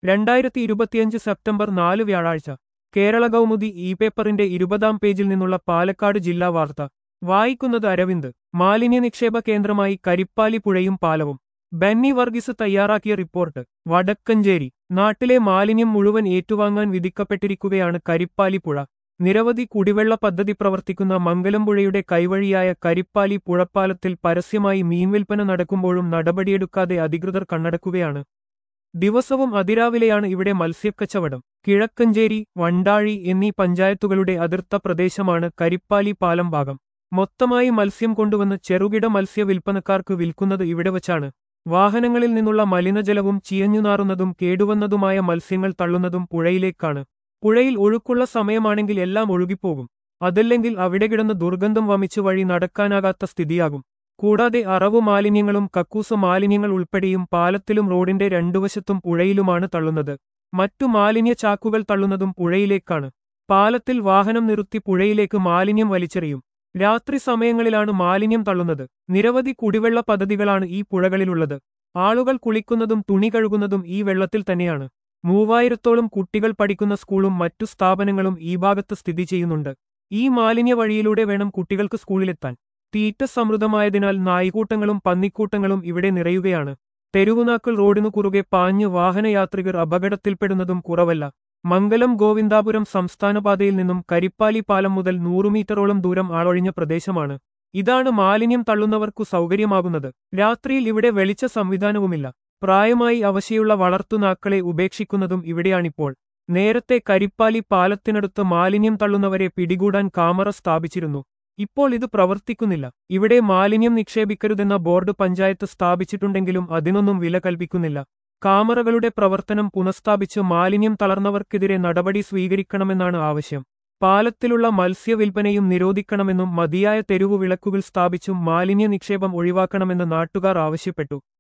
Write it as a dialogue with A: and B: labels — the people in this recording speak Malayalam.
A: രണ്ടായിരത്തി ഇരുപത്തിയഞ്ച് സെപ്റ്റംബർ നാല് വ്യാഴാഴ്ച കേരള കൗമുദി ഇ പേപ്പറിന്റെ ഇരുപതാം പേജിൽ നിന്നുള്ള പാലക്കാട് ജില്ലാ വാർത്ത വായിക്കുന്നത് അരവിന്ദ് മാലിന്യ നിക്ഷേപ കേന്ദ്രമായി കരിപ്പാലി പുഴയും പാലവും ബെന്നി വർഗീസ് തയ്യാറാക്കിയ റിപ്പോർട്ട് വടക്കഞ്ചേരി നാട്ടിലെ മാലിന്യം മുഴുവൻ ഏറ്റുവാങ്ങാൻ വിധിക്കപ്പെട്ടിരിക്കുകയാണ് കരിപ്പാലി പുഴ നിരവധി കുടിവെള്ള പദ്ധതി പ്രവർത്തിക്കുന്ന മംഗലംപുഴയുടെ കൈവഴിയായ കരിപ്പാലി പുഴപ്പാലത്തിൽ പരസ്യമായി മീൻവിൽപ്പന നടക്കുമ്പോഴും നടപടിയെടുക്കാതെ അധികൃതർ കണ്ണടക്കുകയാണ് ദിവസവും അതിരാവിലെയാണ് ഇവിടെ മത്സ്യക്കച്ചവടം കിഴക്കഞ്ചേരി വണ്ടാഴി എന്നീ പഞ്ചായത്തുകളുടെ അതിർത്ത പ്രദേശമാണ് കരിപ്പാലി പാലം ഭാഗം മൊത്തമായി മത്സ്യം കൊണ്ടുവന്ന് ചെറുകിട മത്സ്യ വിൽപ്പനക്കാർക്ക് വിൽക്കുന്നത് ഇവിടെ വച്ചാണ് വാഹനങ്ങളിൽ നിന്നുള്ള മലിനജലവും ചീയഞ്ഞുനാറുന്നതും കേടുവന്നതുമായ മത്സ്യങ്ങൾ തള്ളുന്നതും പുഴയിലേക്കാണ് പുഴയിൽ ഒഴുക്കുള്ള സമയമാണെങ്കിൽ എല്ലാം ഒഴുകിപ്പോകും അതല്ലെങ്കിൽ അവിടെ കിടന്ന് ദുർഗന്ധം വമിച്ചു വഴി നടക്കാനാകാത്ത സ്ഥിതിയാകും കൂടാതെ അറവു മാലിന്യങ്ങളും കക്കൂസ് മാലിന്യങ്ങൾ ഉൾപ്പെടെയും പാലത്തിലും റോഡിന്റെ രണ്ടുവശത്തും പുഴയിലുമാണ് തള്ളുന്നത് മറ്റു മാലിന്യ ചാക്കുകൾ തള്ളുന്നതും പുഴയിലേക്കാണ് പാലത്തിൽ വാഹനം നിർത്തി പുഴയിലേക്ക് മാലിന്യം വലിച്ചെറിയും രാത്രി സമയങ്ങളിലാണ് മാലിന്യം തള്ളുന്നത് നിരവധി കുടിവെള്ള പദ്ധതികളാണ് ഈ പുഴകളിലുള്ളത് ആളുകൾ കുളിക്കുന്നതും തുണി കഴുകുന്നതും ഈ വെള്ളത്തിൽ തന്നെയാണ് മൂവായിരത്തോളം കുട്ടികൾ പഠിക്കുന്ന സ്കൂളും മറ്റു സ്ഥാപനങ്ങളും ഈ ഭാഗത്ത് സ്ഥിതി ചെയ്യുന്നുണ്ട് ഈ മാലിന്യ വഴിയിലൂടെ വേണം കുട്ടികൾക്ക് സ്കൂളിലെത്താൻ തീറ്റ സമൃദ്ധമായതിനാൽ നായ്ക്കൂട്ടങ്ങളും പന്നിക്കൂട്ടങ്ങളും ഇവിടെ നിറയുകയാണ് തെരുവുനാക്കൾ റോഡിനു കുറുകെ പാഞ്ഞ് വാഹനയാത്രികർ അപകടത്തിൽപ്പെടുന്നതും കുറവല്ല മംഗലം ഗോവിന്ദാപുരം സംസ്ഥാനപാതയിൽ നിന്നും കരിപ്പാലി പാലം മുതൽ നൂറു മീറ്ററോളം ദൂരം ആളൊഴിഞ്ഞ പ്രദേശമാണ് ഇതാണ് മാലിന്യം തള്ളുന്നവർക്കു സൗകര്യമാകുന്നത് രാത്രിയിൽ ഇവിടെ വെളിച്ച സംവിധാനവുമില്ല പ്രായമായി അവശയുള്ള വളർത്തുനാക്കളെ ഉപേക്ഷിക്കുന്നതും ഇവിടെയാണിപ്പോൾ നേരത്തെ കരിപ്പാലി പാലത്തിനടുത്ത് മാലിന്യം തള്ളുന്നവരെ പിടികൂടാൻ കാമറ സ്ഥാപിച്ചിരുന്നു ഇപ്പോൾ ഇത് പ്രവർത്തിക്കുന്നില്ല ഇവിടെ മാലിന്യം നിക്ഷേപിക്കരുതെന്ന ബോർഡ് പഞ്ചായത്ത് സ്ഥാപിച്ചിട്ടുണ്ടെങ്കിലും അതിനൊന്നും വില കൽപ്പിക്കുന്നില്ല കാമറകളുടെ പ്രവർത്തനം പുനഃസ്ഥാപിച്ച് മാലിന്യം തളർന്നവർക്കെതിരെ നടപടി സ്വീകരിക്കണമെന്നാണ് ആവശ്യം പാലത്തിലുള്ള മത്സ്യവിൽപ്പനയും നിരോധിക്കണമെന്നും മതിയായ തെരുവു വിളക്കുകൾ സ്ഥാപിച്ചും മാലിന്യ നിക്ഷേപം ഒഴിവാക്കണമെന്ന് നാട്ടുകാർ ആവശ്യപ്പെട്ടു